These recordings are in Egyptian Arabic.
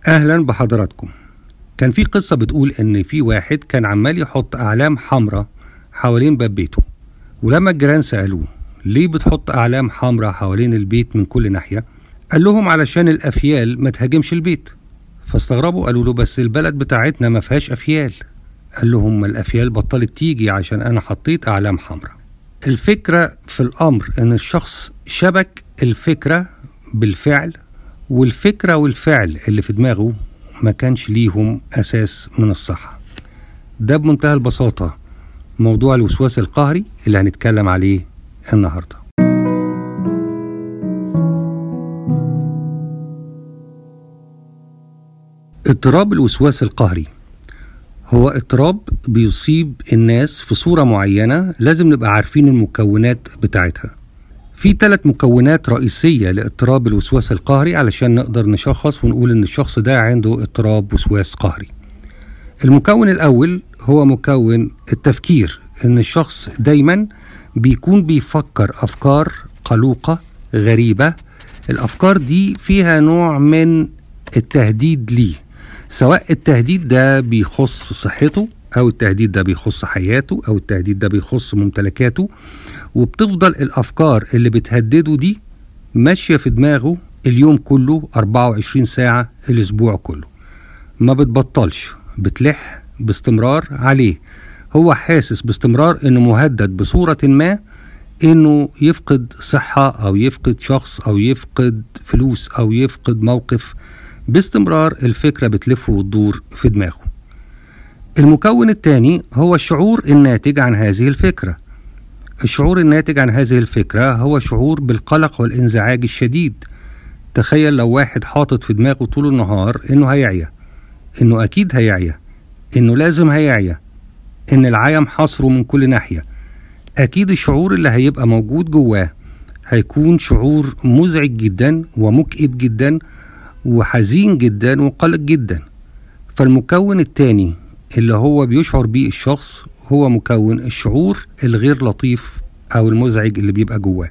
اهلا بحضراتكم كان في قصة بتقول ان في واحد كان عمال يحط اعلام حمراء حوالين باب بيته ولما الجيران سألوه ليه بتحط اعلام حمراء حوالين البيت من كل ناحية قال لهم علشان الافيال ما تهاجمش البيت فاستغربوا قالوا له بس البلد بتاعتنا ما فيهاش افيال قال لهم ما الافيال بطلت تيجي عشان انا حطيت اعلام حمراء الفكرة في الامر ان الشخص شبك الفكرة بالفعل والفكرة والفعل اللي في دماغه ما كانش ليهم أساس من الصحة ده بمنتهى البساطة موضوع الوسواس القهري اللي هنتكلم عليه النهارده اضطراب الوسواس القهري هو اضطراب بيصيب الناس في صورة معينة لازم نبقى عارفين المكونات بتاعتها في ثلاث مكونات رئيسية لاضطراب الوسواس القهري علشان نقدر نشخص ونقول ان الشخص ده عنده اضطراب وسواس قهري المكون الاول هو مكون التفكير ان الشخص دايما بيكون بيفكر افكار قلوقة غريبة الافكار دي فيها نوع من التهديد ليه سواء التهديد ده بيخص صحته او التهديد ده بيخص حياته او التهديد ده بيخص ممتلكاته وبتفضل الافكار اللي بتهدده دي ماشيه في دماغه اليوم كله 24 ساعه الاسبوع كله ما بتبطلش بتلح باستمرار عليه هو حاسس باستمرار انه مهدد بصوره ما انه يفقد صحه او يفقد شخص او يفقد فلوس او يفقد موقف باستمرار الفكره بتلف وتدور في دماغه المكون الثاني هو الشعور الناتج عن هذه الفكره الشعور الناتج عن هذه الفكرة هو شعور بالقلق والانزعاج الشديد تخيل لو واحد حاطط في دماغه طول النهار انه هيعيا انه اكيد هيعيا انه لازم هيعيا ان العيا حصره من كل ناحية اكيد الشعور اللي هيبقى موجود جواه هيكون شعور مزعج جدا ومكئب جدا وحزين جدا وقلق جدا فالمكون الثاني اللي هو بيشعر بيه الشخص هو مكون الشعور الغير لطيف او المزعج اللي بيبقى جواه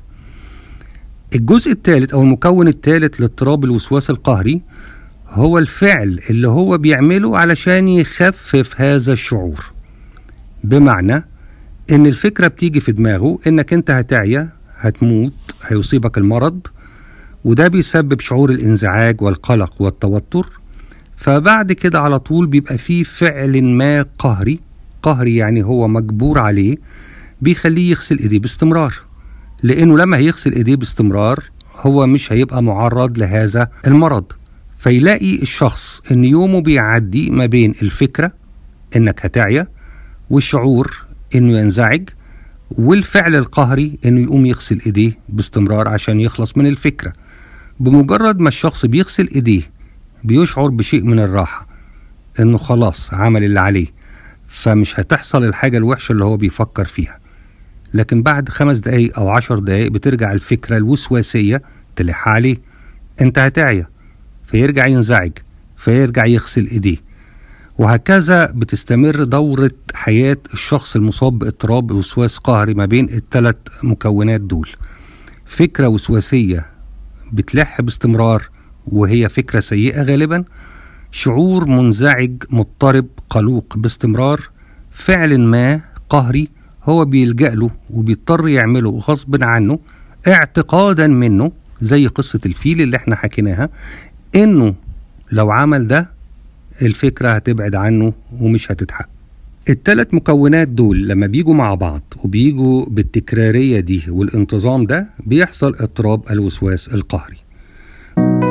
الجزء الثالث او المكون الثالث لاضطراب الوسواس القهري هو الفعل اللي هو بيعمله علشان يخفف هذا الشعور بمعنى ان الفكره بتيجي في دماغه انك انت هتعيا هتموت هيصيبك المرض وده بيسبب شعور الانزعاج والقلق والتوتر فبعد كده على طول بيبقى فيه فعل ما قهري قهري يعني هو مجبور عليه بيخليه يغسل ايديه باستمرار لانه لما هيغسل ايديه باستمرار هو مش هيبقى معرض لهذا المرض فيلاقي الشخص ان يومه بيعدي ما بين الفكره انك هتعيا والشعور انه ينزعج والفعل القهري انه يقوم يغسل ايديه باستمرار عشان يخلص من الفكره بمجرد ما الشخص بيغسل ايديه بيشعر بشيء من الراحه انه خلاص عمل اللي عليه فمش هتحصل الحاجة الوحشة اللي هو بيفكر فيها لكن بعد خمس دقايق أو عشر دقايق بترجع الفكرة الوسواسية تلح عليه أنت هتعيا فيرجع ينزعج فيرجع يغسل إيديه وهكذا بتستمر دورة حياة الشخص المصاب باضطراب وسواس قهري ما بين الثلاث مكونات دول فكرة وسواسية بتلح باستمرار وهي فكرة سيئة غالبا شعور منزعج مضطرب قلوق باستمرار فعل ما قهري هو بيلجأ له وبيضطر يعمله غصب عنه اعتقادا منه زي قصة الفيل اللي احنا حكيناها انه لو عمل ده الفكرة هتبعد عنه ومش هتتحقق التلات مكونات دول لما بيجوا مع بعض وبيجوا بالتكرارية دي والانتظام ده بيحصل اضطراب الوسواس القهري